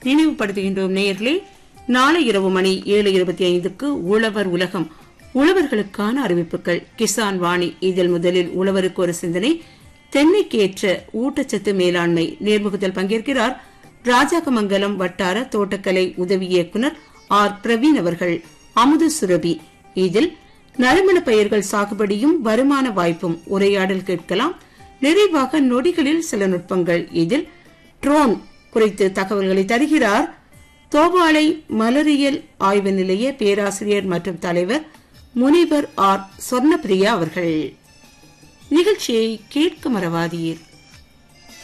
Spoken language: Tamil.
நினைவுபடுத்துகின்றோம் நேயர்களே நாளை இரவு மணி ஏழு இருபத்தி ஐந்துக்கு உழவர் உலகம் உழவர்களுக்கான அறிவிப்புகள் கிசான் வாணி இதில் முதலில் உழவருக்கு ஒரு சிந்தனை தென்னைக்கேற்ற ஊட்டச்சத்து மேலாண்மை நேர்முகத்தில் பங்கேற்கிறார் ராஜாக்கமங்கலம் வட்டார தோட்டக்கலை உதவி இயக்குனர் ஆர் பிரவீன் அவர்கள் அமுது சுரபி இதில் நறுமண பயிர்கள் சாகுபடியும் வருமான வாய்ப்பும் உரையாடல் கேட்கலாம் நிறைவாக நொடிகளில் சில நுட்பங்கள் இதில் ட்ரோன் குறித்து தகவல்களை தருகிறார் தோவாளை மலரியல் ஆய்வு நிலைய பேராசிரியர் மற்றும் தலைவர் முனிவர் ஆர் சொர்ணபிரியா அவர்கள் நிகழ்ச்சியை கேட்க மறவாதீர்